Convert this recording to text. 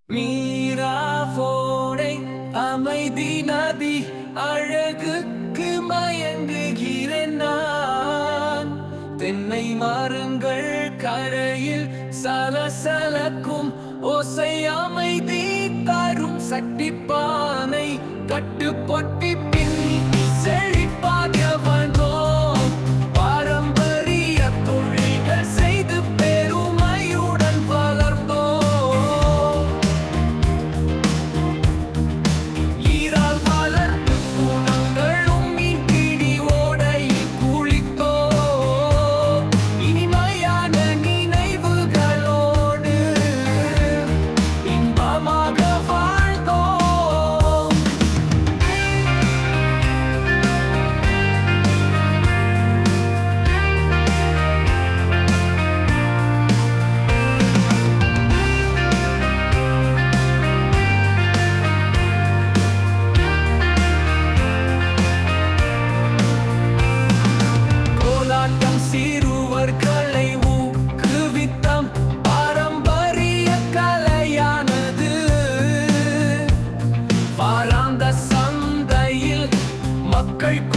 மீராவோடை அமைதி நதி அழகுக்கு மயங்குகிறேன் நான் தென்னை மரங்கள் கரையில் சலசலக்கும் ஓசை அமைதி தரும் சட்டிப்பானை கட்டுப்பொட்டி பின் செழிப்பாக வந்தோம் பாரம்பரிய தொழில்கள் செய்து பெருமையுடன் வளர்ந்தோம் ஈரால் வளர்ந்து குணங்களும் மீன் பிடி ஓடையில் குளித்தோம் இனிமையான நினைவுகளோடு இன்பமாக வாழ்ந்தோம் கோலாட்டம் சிறுவர்களை ஊக்குவித்தம் பாரம்பரிய கலையானது வாராந்த சந்தையில் மக்கள்